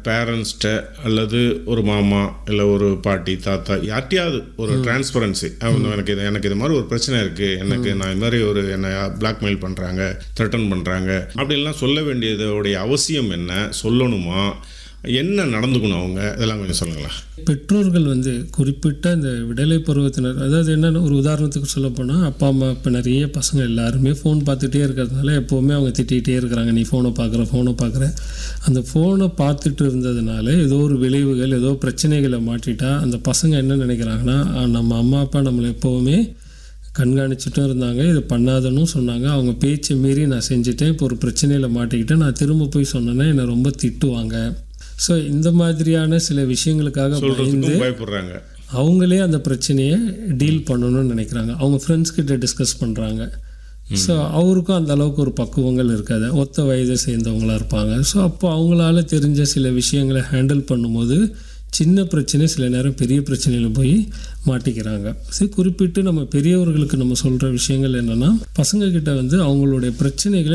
பேரண்ட்ஸ்கிட்ட அல்லது ஒரு மாமா இல்லை ஒரு பாட்டி தாத்தா யார்ட்டையாவது ஒரு டிரான்ஸ்பரன்சி அவங்க எனக்கு இது எனக்கு இது மாதிரி ஒரு பிரச்சனை இருக்குது எனக்கு நான் இது மாதிரி ஒரு என்னை பிளாக்மெயில் பண்ணுறாங்க த்ரெட்டன் பண்ணுறாங்க அப்படின்லாம் சொல்ல வேண்டியதோடைய அவசியம் என்ன சொல்லணுமா என்ன நடந்துக்கணும் அவங்க இதெல்லாம் கொஞ்சம் சொல்லுங்களேன் பெற்றோர்கள் வந்து குறிப்பிட்ட இந்த விடலை பருவத்தினர் அதாவது என்னென்ன ஒரு உதாரணத்துக்கு சொல்ல போனால் அப்பா அம்மா இப்போ நிறைய பசங்க எல்லாருமே ஃபோன் பார்த்துட்டே இருக்கிறதுனால எப்போவுமே அவங்க திட்டிகிட்டே இருக்கிறாங்க நீ ஃபோனை பார்க்குற ஃபோனை பார்க்குற அந்த ஃபோனை பார்த்துட்டு இருந்ததுனால ஏதோ ஒரு விளைவுகள் ஏதோ பிரச்சனைகளை மாட்டிட்டா அந்த பசங்க என்ன நினைக்கிறாங்கன்னா "ஆ, நம்ம அம்மா அப்பா நம்மளை எப்போவுமே கண்காணிச்சிட்டும் இருந்தாங்க இது பண்ணாதன்னு சொன்னாங்க அவங்க பேச்சை மீறி நான் செஞ்சுட்டேன் இப்போ ஒரு பிரச்சனையில் மாட்டிக்கிட்டேன் நான் திரும்ப போய் சொன்னேன்னா என்னை ரொம்ப திட்டுவாங்க ஸோ இந்த மாதிரியான சில விஷயங்களுக்காக பயந்து சொல்கிறதுக்கும் பயப்படுறாங்க அவங்களே அந்த பிரச்சனையை டீல் பண்ணணும்னு நினைக்கிறாங்க அவங்க ஃப்ரெண்ட்ஸ் கிட்ட டிஸ்கஸ் பண்ணுறாங்க ஸோ அவருக்கும் அந்த அளவுக்கு ஒரு பக்குவங்கள் இருக்காது ஒத்த வயதை சேர்ந்தவங்களா இருப்பாங்க ஸோ அப்போ அவங்களால தெரிஞ்ச சில விஷயங்களை ஹேண்டில் பண்ணும்போது சின்ன பிரச்சனை சில நேரம் பெரிய பிரச்சனையில் போய் மாட்டிக்கிறாங்க சரி குறிப்பிட்டு நம்ம பெரியவர்களுக்கு நம்ம சொல்கிற விஷயங்கள் என்னென்னா பசங்க கிட்ட வந்து அவங்களுடைய பிரச்சனைகளை